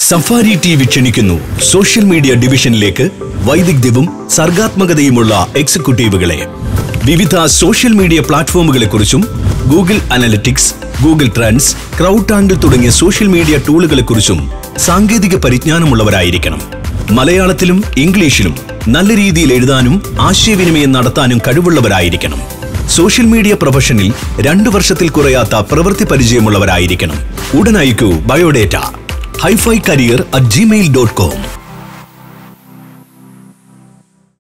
safari T V ക്ഷണിക്കുന്നു social media ഡിവിഷനിലേക്ക് വൈദഗ്ധ്യവും സർഗാത്മകതയുമുള്ള എക്സിക്യൂട്ടീവുകളെ വിവിധ സോഷ്യൽ മീഡിയ പ്ലാറ്റ്ഫോമുകളെക്കുറിച്ചും Google analytics Google trends CrowdTangle തുടങ്ങിയ സോഷ്യൽ മീഡിയ ടൂളുകളെക്കുറിച്ചും സാങ്കേതിക പരിജ്ഞാനമുള്ളവരായിരിക്കണം മലയാളത്തിലും ഇംഗ്ലീഷിലും നല്ല രീതിയിൽ എഴുതാനും ആശയവിനിമയം നടത്താനും കഴിവുള്ളവരായിരിക്കണം സോഷ്യൽ മീഡിയ പ്രൊഫഷനിൽ രണ്ടു വർഷത്തിൽ കുറയാത്ത പ്രവൃത്തി പരിചയമുള്ളവരായിരിക്കണം ഉടൻ അയക്കൂ biodata hifi career at Gmail dot com